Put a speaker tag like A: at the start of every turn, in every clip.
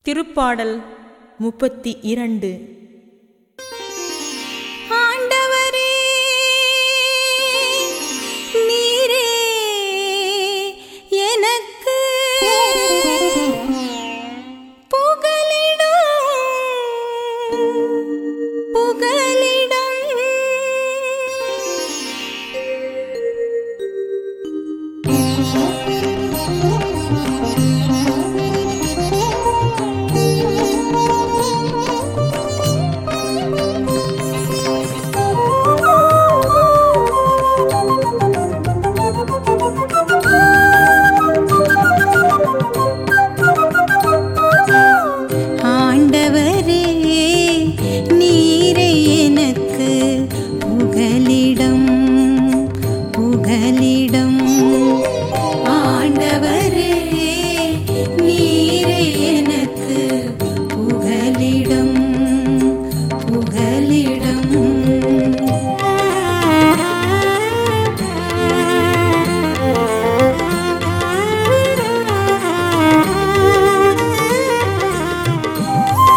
A: திருப்பாடல் முப்பத்தி இரண்டு
B: ஆண்டவரே நீரே எனக்கு புகலிடம் புகலிடம் ஆண்டவரே நீரே எனக்கு புகலிடம் புகலிடம் ஆண்டவரே நீரே எனக்கு புகலிடம் புகலிடம்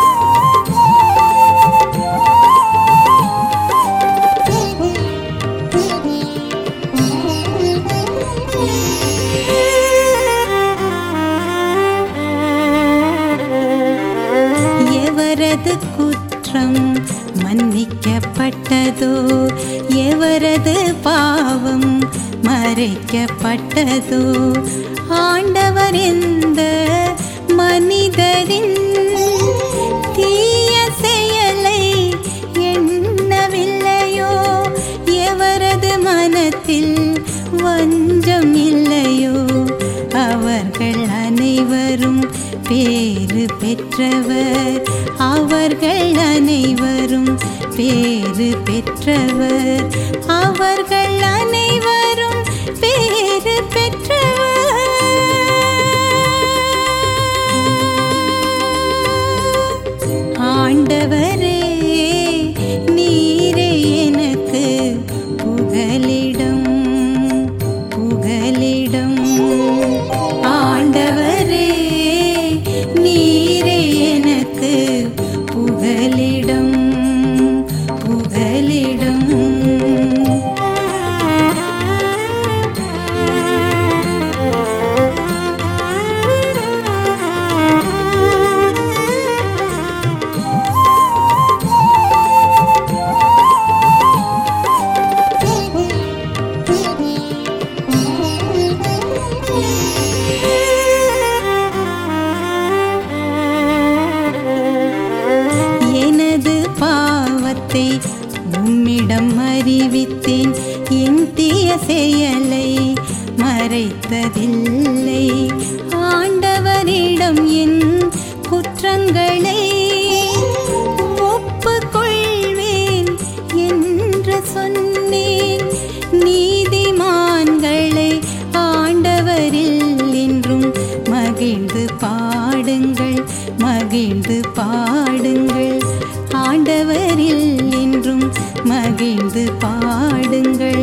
B: எவரது குற்றம் மன்னிக்கப்பட்டதோ எவரது பாவம் மறைக்கப்பட்டதோ ஆண்டவர் எந்த மனிதரின் தீய செயலை எண்ணவில்லையோ எவரது மனத்தில் வஞ்சம் இல்லையோ அவர்கள் அனைவரும் பேறு பெற்றவர் அவர்கள் அனைவரும் பேறு பெற்றவர் அவர்கள் அனைவரும் பேறு பெற்றவர் ஆண்டவரே நீரே எனக்கு புகலிடம் புகலிடம் ஆண்டவரே நீரே எனக்கு புகலிடம் புகலிடம் எனது பாவத்தை உம்மிடம் அறிவித்தேன் என் தீய செயலை மறைத்ததில்லை ஆண்டவரிடம் என் குற்றங்களை ஒப்புக்கொள்வேன் என்று சொன்னேன் நீதிமான்களை ஆண்டவரில் என்றும் மகிழ்ந்து பாடுங்கள் மகிழ்ந்து பாடுங்கள் ஆண்டவரில் என்றும் மகிழ்ந்து பாடுங்கள்